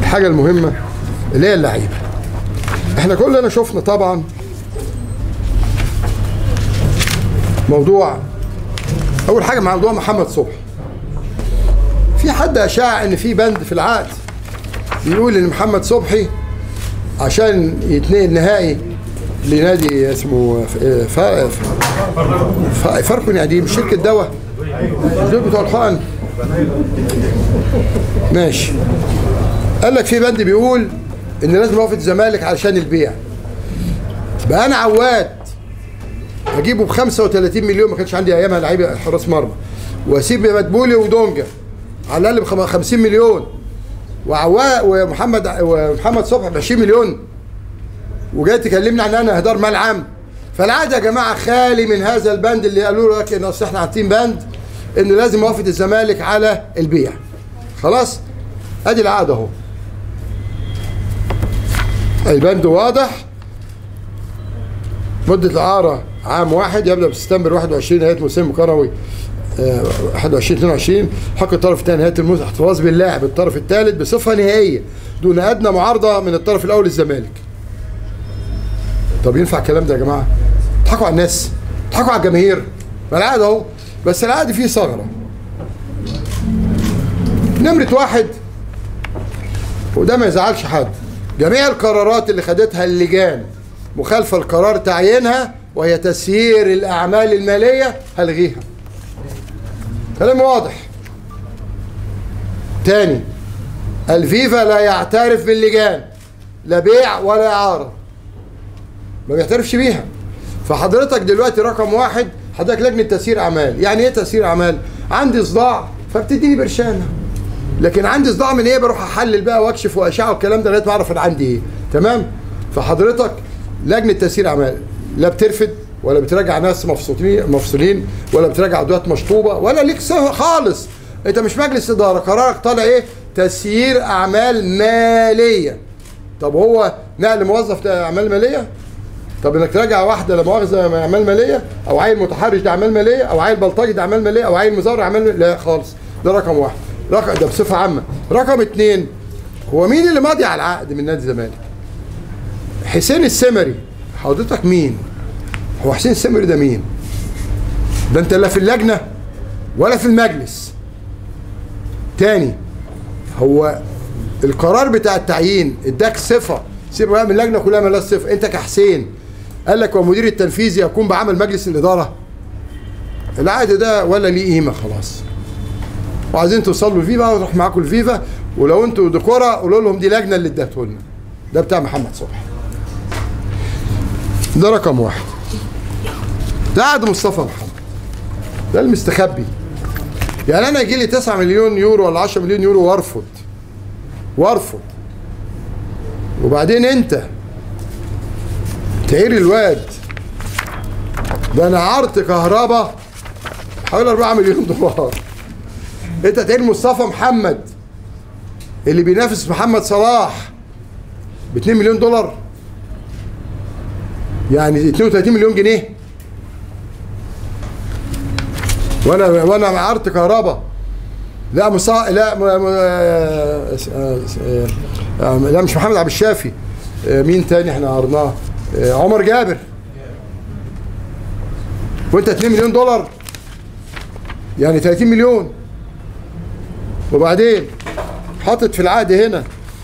الحاجه المهمه اللي هي اللعيبه احنا كلنا شفنا طبعا موضوع اول حاجه موضوع محمد صبحي في حد اشاع ان في بند في العقد بيقول ان محمد صبحي عشان يتنقل نهائي لنادي اسمه ف... ف... ف... فاركو قديم شركه دواء دول بتوع الحقن ماشي قال لك في بند بيقول ان لازم اوقف الزمالك علشان البيع بقى انا عواد اجيبه ب 35 مليون ما كانش عندي ايامها لعيبه حراس مرمى واسيب مدبولي ودونجا على الاقل ب 50 مليون وعواء ومحمد ومحمد صبحي ب 20 مليون وجاي تكلمني عن انا اهدار مال عام فالعاده يا جماعه خالي من هذا البند اللي قالوا لك ان اصل احنا حاطين بند ان لازم وقفه الزمالك على البيع خلاص ادي العقد اهو البند واضح مدة الإعارة عام واحد يبدأ بسبتمبر 21 نهاية موسم كروي آه، 21 22 حق الطرف الثاني نهاية الموسم احتفاظ باللاعب الطرف الثالث بصفة نهائية دون أدنى معارضة من الطرف الأول للزمالك. طب ينفع الكلام ده يا جماعة؟ تضحكوا على الناس تضحكوا على الجماهير ما العقد أهو بس العقد فيه ثغرة. نمرة واحد وده ما يزعلش حد جميع القرارات اللي خدتها اللجان مخالفة لقرار تعيينها وهي تسيير الأعمال المالية هلغيها كلام واضح تاني الفيفا لا يعترف باللجان لا بيع ولا إعارة ما بيعترفش بيها فحضرتك دلوقتي رقم واحد حضرتك لجنة تسيير أعمال يعني إيه تسيير أعمال؟ عندي صداع فبتديني برشامة لكن عندي صداع من ايه بروح احلل بقى واكشف واشعه والكلام ده لغايه ما اعرف انا عندي ايه تمام فحضرتك لجنه تسيير اعمال لا بترفد ولا بتراجع ناس مفصولين مفصولين ولا بتراجع ادوات مشطوبه ولا ليك صه خالص انت مش مجلس اداره قرارك طالع ايه تسيير اعمال ماليه طب هو نقل موظف ده اعمال ماليه طب انك تراجع واحده لا مؤاخذه اعمال ماليه او عيل متحرش ده اعمال ماليه او عيل بلطجي ده اعمال ماليه او عيل مزارع اعمال مالية. لا خالص ده رقم واحد رقم ده بصفه عامه رقم اثنين هو مين اللي ماضي على العقد من نادي الزمالك حسين السمري حضرتك مين هو حسين السمري ده مين ده انت لا في اللجنه ولا في المجلس تاني هو القرار بتاع التعيين اداك صفه سيبك بقى من اللجنه كلها مالهاش صفه انت كحسين قال لك ومدير التنفيذي يكون بعمل مجلس الاداره العقد ده ولا ليه قيمه خلاص وعايزين توصلوا الفيفا نروح معاكم الفيفا ولو انتوا ديكورا قولوا لهم دي لجنه اللي ادته لنا ده بتاع محمد صبحي ده رقم واحد ده عقد مصطفى محمد ده المستخبي يعني انا يجي لي 9 مليون يورو ولا 10 مليون يورو وارفض وارفض وبعدين انت تعير الواد ده انا عرض كهرباء حوالي 4 مليون دولار انت تعير مصطفى محمد اللي بينافس محمد صلاح ب 2 مليون دولار يعني 32 مليون جنيه وانا وانا عرض كهرباء لا مصا لا م... م... آه... آه... آه... لا مش محمد عبد الشافي آه... مين تاني احنا عرضناه آه... عمر جابر وانت 2 مليون دولار يعني 30 مليون وبعدين حاطط في العقد هنا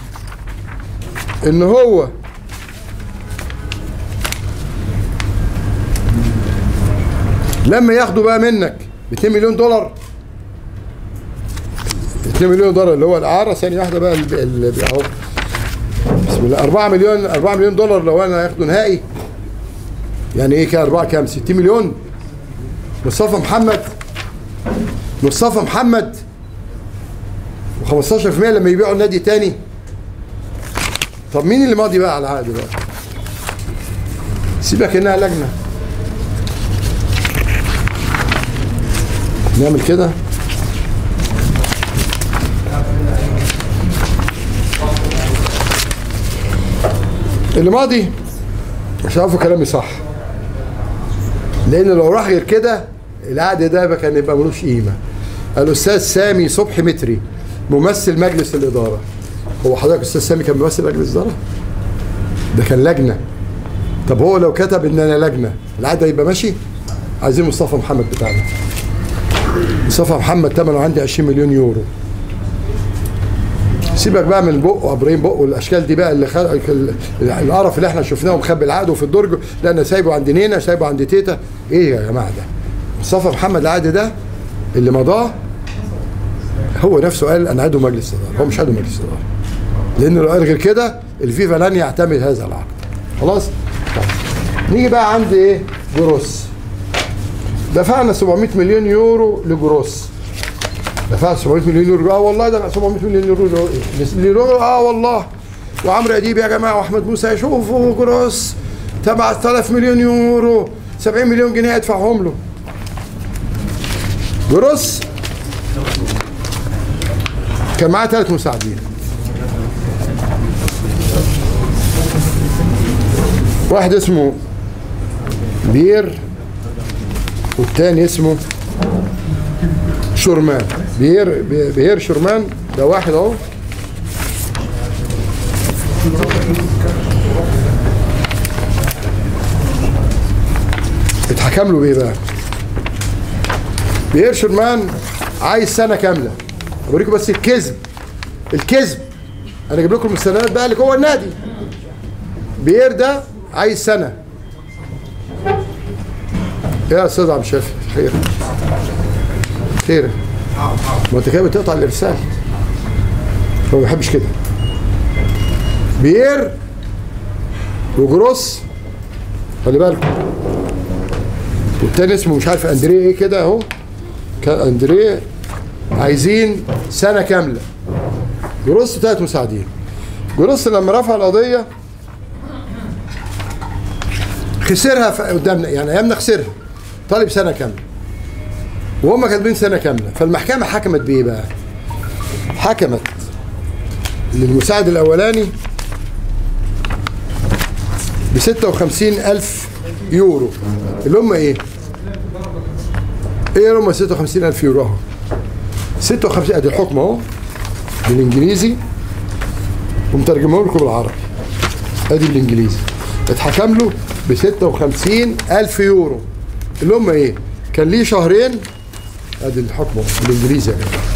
ان هو لما ياخدوا بقى منك ب 2 مليون دولار 2 مليون دولار اللي هو الاعاره ثانيه واحده بقى ال- ال- اهو بسم الله 4 مليون 4 مليون دولار لو انا هاخده نهائي يعني ايه كده 4 كام 60 مليون مصطفى محمد مصطفى محمد و15% لما يبيعوا النادي تاني طب مين اللي ماضي بقى على العقد بقى سيبك انها لجنه نعمل كده اللي ماضي مش عارفه كلامي صح لان لو راح غير كده العقد ده بقى كان يبقى ملوش قيمه الاستاذ سامي صبحي متري ممثل مجلس الاداره هو حضرتك استاذ سامي كان بيمثل لجنه الاداره ده كان لجنه طب هو لو كتب ان انا لجنه العقد هيبقى ماشي عايزين مصطفى محمد بتاعنا مصطفى محمد ثمنه عندي 20 مليون يورو سيبك بقى من بق وابراهيم بق والاشكال دي بقى اللي خل... القرف اللي احنا شفناه ومخبي العقد وفي الدرج لا انا سايبه عند نينا سايبه عند تيتا ايه يا جماعه ده مصطفى محمد العقد ده اللي مضاه هو نفسه قال انا عضو مجلس اداره هو مش عضو مجلس اداره لانه لو قال غير كده الفيفا لن يعتمد هذا العقد خلاص طيب. نيجي بقى عند ايه جروس دفعنا 700 مليون يورو لجروس دفعت 700 مليون يورو اه والله ده 700 مليون يورو يورو اه والله وعمرو اديب يا جماعه واحمد موسى شوفوا جروس 7000 مليون يورو 70 مليون جنيه ادفعهم له جروس كان معاه ثلاث مساعدين واحد اسمه بير والتاني اسمه شورمان بير بير شورمان ده واحد اهو اتحكم له بايه بقى؟ بير شورمان عايز سنه كامله اوريكم بس الكذب الكذب انا اجيب لكم السنوات بقى اللي جوه النادي بير ده عايز سنه يا استاذ عبد الشافي خير خير ما انت كده بتقطع الارسال هو ما بيحبش كده بير وجروس خلي بالكم والتاني اسمه مش عارف اندريه ايه كده اهو اندريه عايزين سنه كامله جروس ثلاث مساعدين جروس لما رفع القضيه خسرها قدامنا يعني ايامنا خسرها طالب سنه كامله وهم كاتبين سنه كامله فالمحكمه حكمت بايه بقى؟ حكمت للمساعد الاولاني ب 56 ألف يورو اللي هم ايه؟ ايه هم 56 ألف يورو اهو 56 ادي الحكم اهو بالانجليزي ومترجمه لكم بالعربي ادي بالانجليزي اتحكم له ب 56 ألف يورو اللي هم ايه؟ كان ليه شهرين ادي الحكم بالانجليزي يا جماعه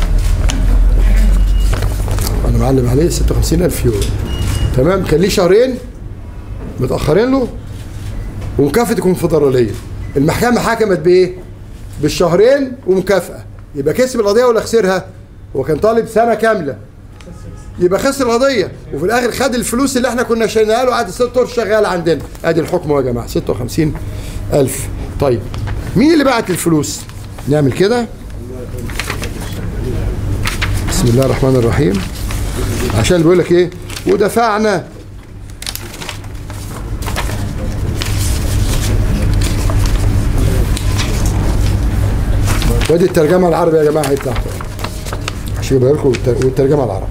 انا معلم عليه 56 ألف يورو تمام كان ليه شهرين متاخرين له ومكافاه الكونفدراليه المحكمه حكمت بايه؟ بالشهرين ومكافاه يبقى كسب القضيه ولا خسرها؟ هو كان طالب سنه كامله يبقى خسر القضيه وفي الاخر خد الفلوس اللي احنا كنا شايلينها له قعد ست اشهر شغال عندنا ادي الحكم يا جماعه 56 ألف طيب مين اللي بعت الفلوس؟ نعمل كده بسم الله الرحمن الرحيم عشان بيقول لك ايه ودفعنا وادي الترجمه العربي يا جماعه هي بتاعته عشان يبقى لكم والترجمه العربي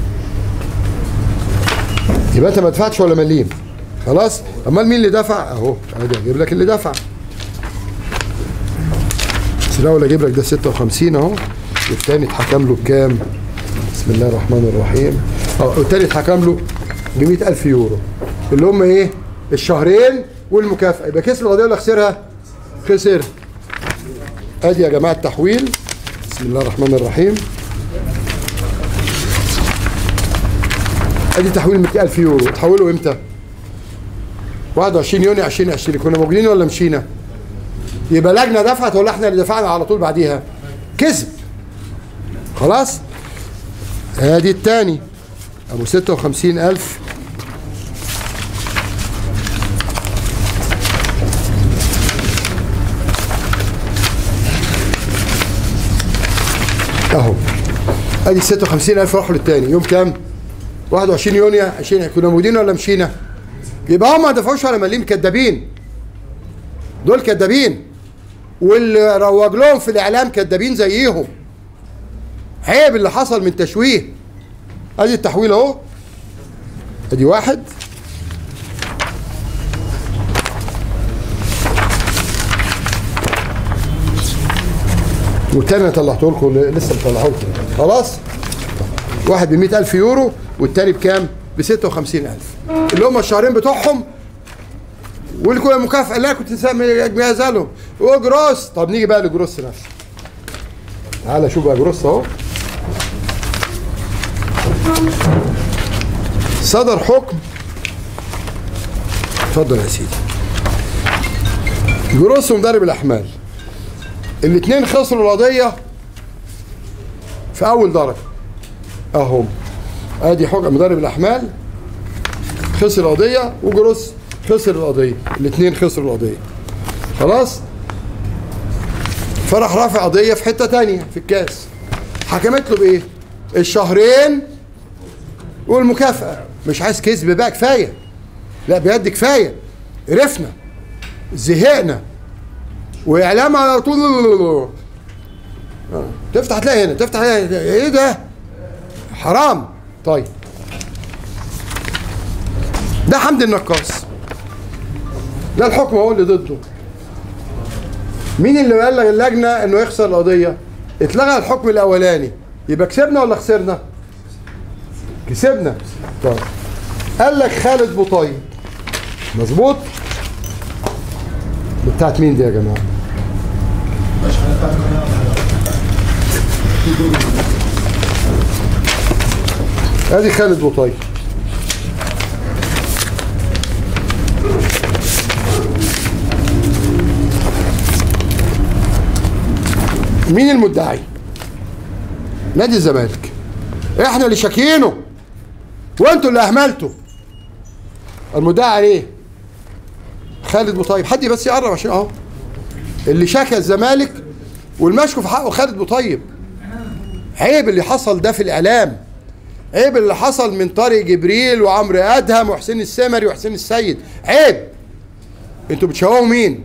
يبقى انت ما دفعتش ولا مليم خلاص امال مين اللي دفع اهو ادي اجيب لك اللي دفع بس الاول اجيب لك ده 56 اهو والتاني اتحكم له بكام بسم الله الرحمن الرحيم اه والتاني اتحكم له ب 100000 يورو اللي هم ايه الشهرين والمكافاه يبقى كسب القضيه ولا خسرها خسر ادي يا جماعه التحويل بسم الله الرحمن الرحيم ادي تحويل 100000 يورو تحولوا امتى 21 يونيو 2020 كنا موجودين ولا مشينا يبقى لجنه دفعت ولا احنا اللي دفعنا على طول بعديها كذب خلاص ادي الثاني ابو 56000 اهو ادي 56000 راحوا للثاني يوم كام 21 يونيو 20 كنا موجودين ولا مشينا يبقى هم ما دفعوش ولا مليم كدابين دول كدابين واللي روج لهم في الاعلام كدابين زيهم عيب اللي حصل من تشويه ادي التحويل اهو ادي واحد والتاني انا طلعته لكم لسه مطلعه لكم خلاص واحد ب 100000 يورو والتاني بكام؟ ب 56000 اللي هم الشهرين بتوعهم والكل المكافأة اللي انا كنت مجهزها لهم وجروس طب نيجي بقى لجروس نفسه تعالى شوف بقى جروس اهو صدر حكم اتفضل يا سيدي جروس ومدرب الاحمال الاثنين خسروا القضيه في اول درجه اهم ادي حكم مدرب الاحمال خسر القضيه وجروس خسر القضيه الاثنين خسروا القضيه خلاص فراح رافع قضيه في حته تانية في الكاس حكمت له بايه الشهرين والمكافاه مش عايز كذب بقى كفايه لا بجد كفايه قرفنا زهقنا واعلام على طول آه. تفتح تلاقي هنا تفتح تلاقي ايه ده حرام طيب ده حمد النقاص ده الحكم هو اللي ضده مين اللي بلغ اللجنه انه يخسر القضيه اتلغى الحكم الاولاني يبقى كسبنا ولا خسرنا كسبنا طيب قال لك خالد بوطيب مظبوط بتاعت مين دي يا جماعه ادي خالد بوطيب مين المدعي نادي الزمالك احنا اللي شاكينه وانتوا اللي اهملتوا المدعي عليه خالد بوطيب حد بس يقرب عشان اهو اللي شكى الزمالك والمشكو في حقه خالد بوطيب عيب اللي حصل ده في الاعلام عيب اللي حصل من طارق جبريل وعمرو ادهم وحسين السمري وحسين السيد عيب انتوا بتشوهوا مين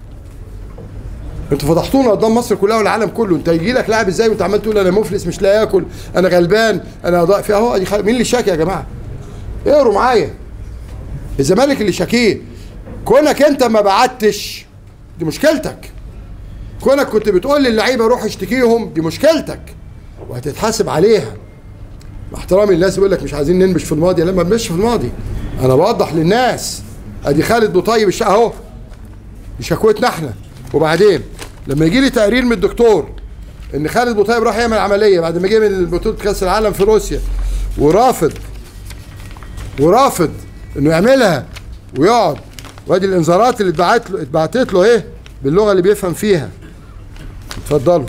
انتوا فضحتونا قدام مصر كلها والعالم كله انت يجي لك لاعب ازاي وانت عمال تقول انا مفلس مش لاقي اكل انا غلبان انا ضايع في اهو ادي خ- مين اللي شاكي يا جماعه اقروا معايا الزمالك اللي شاكيه كونك انت ما بعتش دي مشكلتك كونك كنت بتقول للعيبه روح اشتكيهم دي مشكلتك وهتتحاسب عليها مع احترامي للناس يقول لك مش عايزين ننبش في الماضي لا ما بنبش في الماضي انا بوضح للناس ادي خالد بوطيب الش- اهو دي شكوتنا احنا وبعدين لما يجي لي تقرير من الدكتور ان خالد بوطيب راح يعمل عمليه بعد ما جه من بطوله كاس العالم في روسيا ورافض ورافض انه يعملها ويقعد وادي الانذارات اللي اتبعت له اتبعتت له ايه باللغه اللي بيفهم فيها اتفضلوا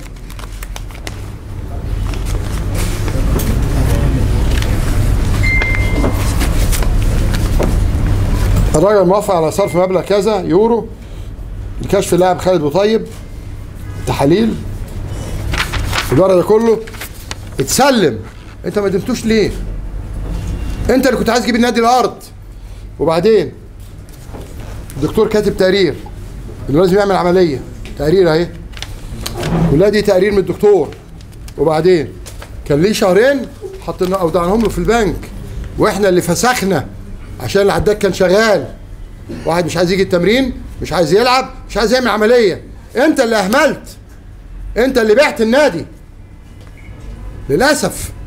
الراجل موافق على صرف مبلغ كذا يورو لكشف اللاعب خالد بوطيب تحاليل الورق ده كله اتسلم انت ما قدمتوش ليه؟ انت اللي كنت عايز تجيب النادي الارض وبعدين الدكتور كاتب تقرير انه لازم يعمل عمليه تقرير اهي كلها دي تقرير من الدكتور وبعدين كان ليه شهرين حطينا اودعناهم له في البنك واحنا اللي فسخنا عشان العداد كان شغال واحد مش عايز يجي التمرين مش عايز يلعب مش عايز يعمل عمليه انت اللي اهملت انت اللي بعت النادي للاسف